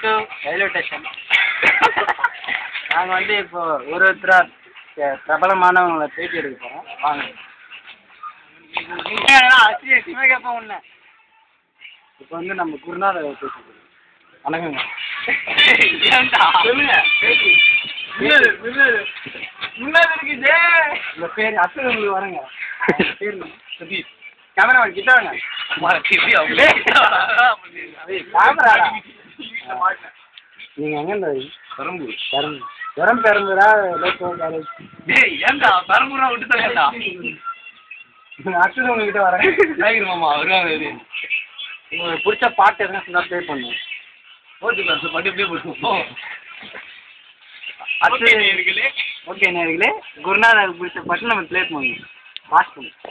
to railway station நாங்கள் வந்து இப்போ ஒரு ஒருத்தராக பிரபலமானவங்களை பேட்டி எடுக்க போகிறோம் வாங்க சிவகப்பா ஒன்று இப்போ வந்து நம்ம குருநாத பேசிக்கிறோம் வணக்கங்க சொல்லுங்க பேட்டி உங்க பேர் அசல் உங்களுக்கு வரங்க பேர் சதீஷ் கேமரா கிட்ட வாங்க கேமரா நீங்க எங்க இருந்து பெரம்பூர் பெரம்பு பெரம் பெரம்புரா லோக்கல் காலேஜ் டேய் ஏன்டா பெரம்பூரா விட்டு தரேன்டா அசல் உங்ககிட்ட வரேன் ஜாகிர் மாமா வருவாங்க இது உங்களுக்கு பிடிச்ச பாட்டு எதுனா சொன்னா ப்ளே பண்ணுங்க ஓட்டு கிளாஸ் படி அப்படியே போட்டுருவோம் அடுத்து இருக்குல்லே ஓகே நேர்களே குருநாதர் பிடிச்ச பாட்டு நம்ம ப்ளே பண்ணுவோம் பாஸ் பண்ணுவோம்